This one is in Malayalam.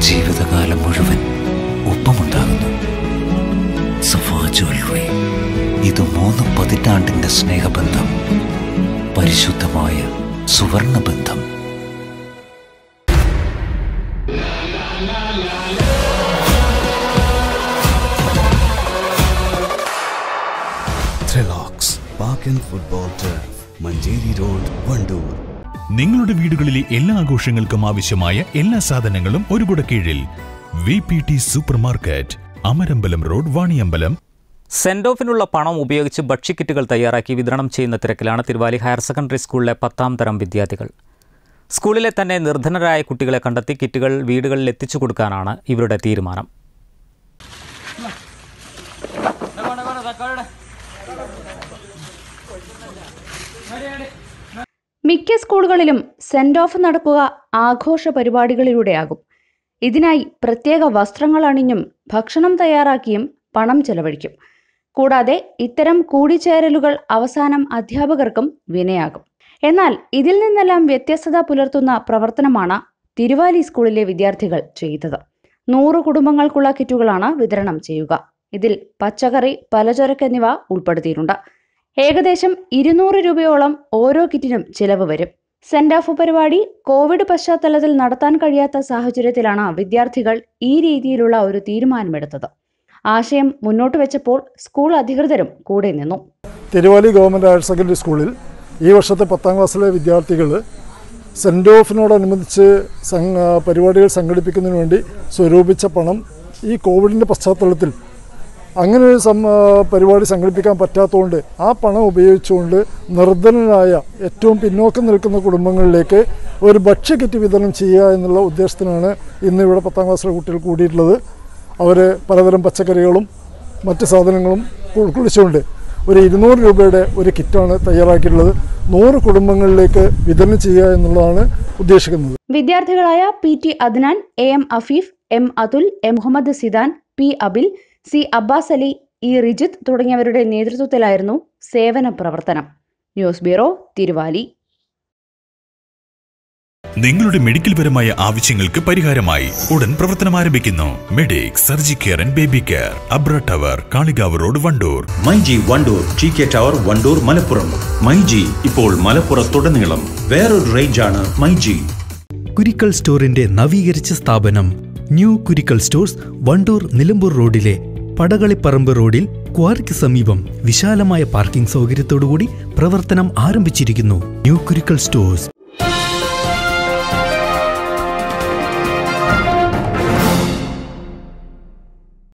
ജീവിതകാലം മുഴുവൻ ഒപ്പമുണ്ടാകുന്നു സഫാ ജ്വല്ലറി ഇത് മൂന്ന് പതിറ്റാണ്ടിന്റെ സ്നേഹബന്ധം പരിശുദ്ധമായ സുവർണ ബന്ധം Trilox park and football turf Manjeri road Wandoor നിങ്ങളുടെ വീടുകളിലെ എല്ലാ ആഘോഷങ്ങൾക്കും ആവശ്യമായ എല്ലാ സാധനങ്ങളും ഒരു കുട കീഴിൽ V P T supermarket Amarambalam road Vaniyambalam cent ഓഫിനുള്ള പണം ഉപയോഗിച്ച് ഭക്ഷ്യക്കിറ്റുകൾ തയ്യാറാക്കി വിതരണം ചെയ്യുന്ന തിരക്കിലാണ് തിരുവാലി ഹയർ സെക്കൻഡറി സ്കൂളിലെ പത്താം തരം വിദ്യാർത്ഥികൾ സ്കൂളിലെ തന്നെ നിർധനരായ കുട്ടികളെ കണ്ടെത്തി കിറ്റുകൾ വീടുകളിൽ എത്തിച്ചു കൊടുക്കാനാണ് ഇവരുടെ തീരുമാനം മിക്ക സ്കൂളുകളിലും സെൻഡ് ഓഫ് നടക്കുക ആഘോഷ പരിപാടികളിലൂടെയാകും ഇതിനായി പ്രത്യേക വസ്ത്രങ്ങൾ അണിഞ്ഞും ഭക്ഷണം തയ്യാറാക്കിയും പണം ചെലവഴിക്കും കൂടാതെ ഇത്തരം കൂടിച്ചേരലുകൾ അവസാനം അധ്യാപകർക്കും വിനയാകും എന്നാൽ ഇതിൽ നിന്നെല്ലാം വ്യത്യസ്തത പുലർത്തുന്ന പ്രവർത്തനമാണ് തിരുവാലി സ്കൂളിലെ വിദ്യാർത്ഥികൾ ചെയ്തത് നൂറ് കുടുംബങ്ങൾക്കുള്ള കിറ്റുകളാണ് വിതരണം ചെയ്യുക ഇതിൽ പച്ചക്കറി പലചരക്ക് എന്നിവ ഉൾപ്പെടുത്തിയിട്ടുണ്ട് ഏകദേശം ഇരുന്നൂറ് രൂപയോളം ഓരോ കിറ്റിനും ചിലവ് വരും സെൻഡ് ഓഫ് പരിപാടി കോവിഡ് പശ്ചാത്തലത്തിൽ നടത്താൻ കഴിയാത്ത സാഹചര്യത്തിലാണ് വിദ്യാർത്ഥികൾ ഈ രീതിയിലുള്ള ഒരു തീരുമാനമെടുത്തത് ആശയം മുന്നോട്ട് വെച്ചപ്പോൾ സ്കൂൾ അധികൃതരും കൂടെ നിന്നു തിരുവാലി ഗവൺമെൻറ് ഹയർ സെക്കൻഡറി സ്കൂളിൽ ഈ വർഷത്തെ പത്താം ക്ലാസ്സിലെ വിദ്യാർത്ഥികൾ സെൻഡ് ഓഫിനോടനുബന്ധിച്ച് സംഘ പരിപാടികൾ സംഘടിപ്പിക്കുന്നതിന് വേണ്ടി സ്വരൂപിച്ച പണം ഈ കോവിഡിൻ്റെ പശ്ചാത്തലത്തിൽ അങ്ങനെ ഒരു സം ആ, പരിപാടി സംഘടിപ്പിക്കാൻ പറ്റാത്തതുകൊണ്ട് ആ പണം ഉപയോഗിച്ചുകൊണ്ട് നിർധനരായ ഏറ്റവും പിന്നോക്കം നിൽക്കുന്ന കുടുംബങ്ങളിലേക്ക് ഒരു ഭക്ഷ്യക്കിറ്റ് വിതരണം ചെയ്യുക എന്നുള്ള ഉദ്ദേശത്തിനാണ് ഇന്ന് ഇവിടെ പത്താം ക്ലാസ്സിലെ കുട്ടികൾ കൂടിയിട്ടുള്ളത് അവർ പലതരം പച്ചക്കറികളും മറ്റ് സാധനങ്ങളും ഉൾക്കൊള്ളിച്ചുകൊണ്ട് ഒരു ഇരുന്നൂറ് രൂപയുടെ ഒരു കിറ്റാണ് തയ്യാറാക്കിയിട്ടുള്ളത് നൂറ് കുടുംബങ്ങളിലേക്ക് വിതരണം ചെയ്യുക എന്നുള്ളതാണ് ഉദ്ദേശിക്കുന്നത് വിദ്യാർത്ഥികളായ P T Adnan A M Afeef M Athul M Muhammad Sidan P Abil C Abbas Ali E Rijith തുടങ്ങിയവരുടെ നേതൃത്വത്തിലായിരുന്നു സേവന പ്രവർത്തനം ന്യൂസ് ബ്യൂറോ തിരുവാലി നിങ്ങളുടെ മെഡിക്കൽ പരമായ ആവശ്യങ്ങൾക്ക് പരിഹാരമായി ഉടൻ പ്രവർത്തനം ആരംഭിക്കുന്നു medic surgi care and baby care Abra tower Kalikavu road Wandoor myG Wandoor T K tower Wandoor Malappuram myG ഇപ്പോൾ മലപ്പുറത്തുടനീളം വേറൊരു റേഞ്ചാണ് മൈജി കുരിക്കൽ സ്റ്റോറിന്റെ നവീകരിച്ച സ്ഥാപനം ന്യൂ കുരിക്കൽ സ്റ്റോഴ്സ് വണ്ടൂർ നിലമ്പൂർ റോഡിലെ പടകളിപ്പറമ്പ് റോഡിൽ ക്വാറിക്ക് സമീപം വിശാലമായ പാർക്കിംഗ് സൗകര്യത്തോടുകൂടി പ്രവർത്തനം ആരംഭിച്ചിരിക്കുന്നു ന്യൂ കുരിക്കൽ സ്റ്റോഴ്സ്